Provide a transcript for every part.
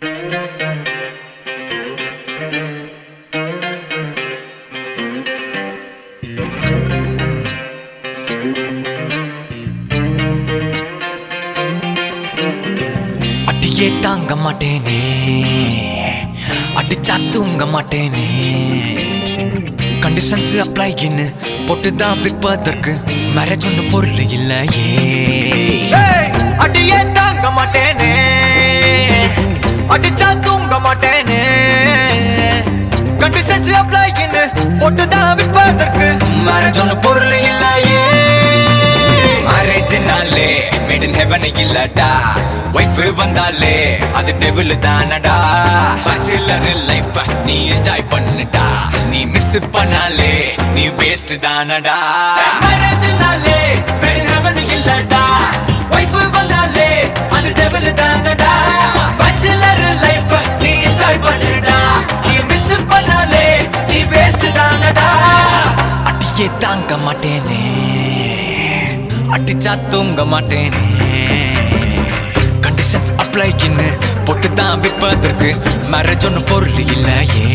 அடியே தாங்க மாட்டேனே அடிச்சா தூங்க மாட்டேனே கண்டிஷன்ஸ் அப்ளைன்னு போட்டுதான் விற்பதற்கு மேரேஜ் ஒன்று பொருள் இல்லையே அடியே தாங்க மாட்டேனே அடிச்சா தூங்க மாட்டேனே கண்டிஷன்ஸ் அப்ளைன்னு போட்டுதான் விற்பதற்கு மேரேஜ் ஒன்று பொருள் இல்லையே மேரேஜ்னாலே மேட் இன் ஹெவன் இல்லடா ஒய்ஃப் வந்தாலே அது டெவில் தானடா பேச்சுலர் லைஃப் நீ என்ஜாய் பண்ணுடா நீ மிஸ் பண்ணாலே நீ வேஸ்ட் தானடா மேரேஜ்னாலே மேட் இன் ஹெவன் இல்லடா ஒய்ஃப் வந்தாலே அது டெவில் தானடா பேச்சுலர் லைஃப் நீ என்ஜாய் பண்ணுடா நீ மிஸ் பண்ணாலே நீ வேஸ்ட் தானடா அடியே தாங்க மாட்டேனே அடிச்சா தூங்க மாட்டேனே கண்டிஷன்ஸ் அப்ளைன்னு போட்டு தான் விற்பதற்கு மேரேஜ் ஒன்று பொருள் இல்லையே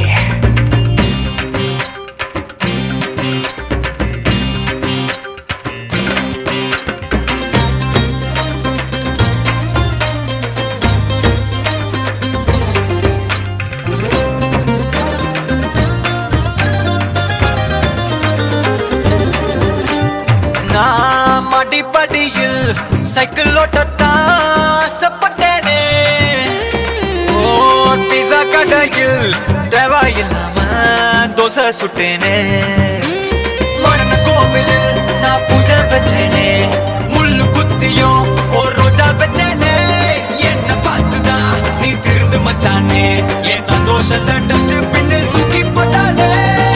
நான் மடிப்படியில் சைக்கிள் ஓட்டத்தான் ஆசைப்பட்டேனே ஓ பிஸா கடையில் தேவையில்லாம தோசை சுட்டேனே மரண கோவிலில் நான் பூஜை வச்சேனே முள்ளு குத்தியும் ஒரு ரோஜா வச்சேனே என்ன பார்த்துதான் நீ திருந்து மச்சானே என் சந்தோஷத்தை டஸ்ட் பின்னில் தூக்கி போட்டாலே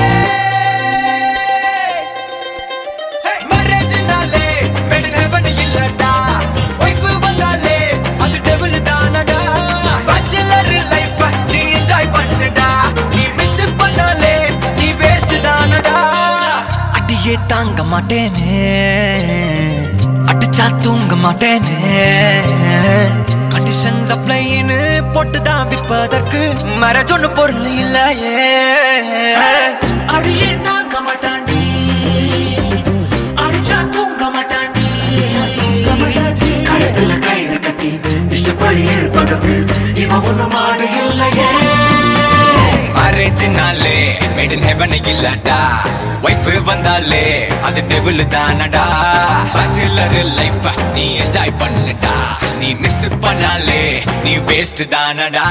மேரேஜ்னாலே மேட் இன் ஹெவன் இல்லடா ஒய்ஃப் வந்தாலே அது டெவில் தானடா பேச்சுலர் லைஃப் நீ என்ஜாய் பண்ணுடா நீ மிஸ் பண்ணாலே நீ வேஸ்ட் தானடா அடியே தாங்க மாட்டேனே அடிச்சா தூங்க மாட்டேனே கண்டிஷன்ஸ் அப்ளைன்னு போட்டு தான் விற்பதற்கு மேரேஜ் ஒன்று பொருள் இல்லையே அடியே தாங்க மாட்டாண்டி அடிச்சா தூங்க மாட்டாண்டி கழுத்துல கயிறு கட்டி இஷ்டப்படி இருப்பதற்கு இவன் ஒண்ணு மாடு இல்லையே மேரேஜ்னாலே மேட் இன் ஹெவன் இல்லடா ஒய்ஃப் வந்தாலே அது டெவில் தானடா பேச்சுலர் லைஃப் நீ என்ஜாய் பண்ணுடா நீ மிஸ் பண்ணாலே நீ வேஸ்ட் தானடா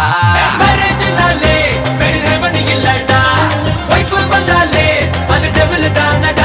மேரேஜ்னாலே மேட் இன் ஹெவன் இல்லடா ஒய்ஃப் வந்தாலே அது டெவில் தானடா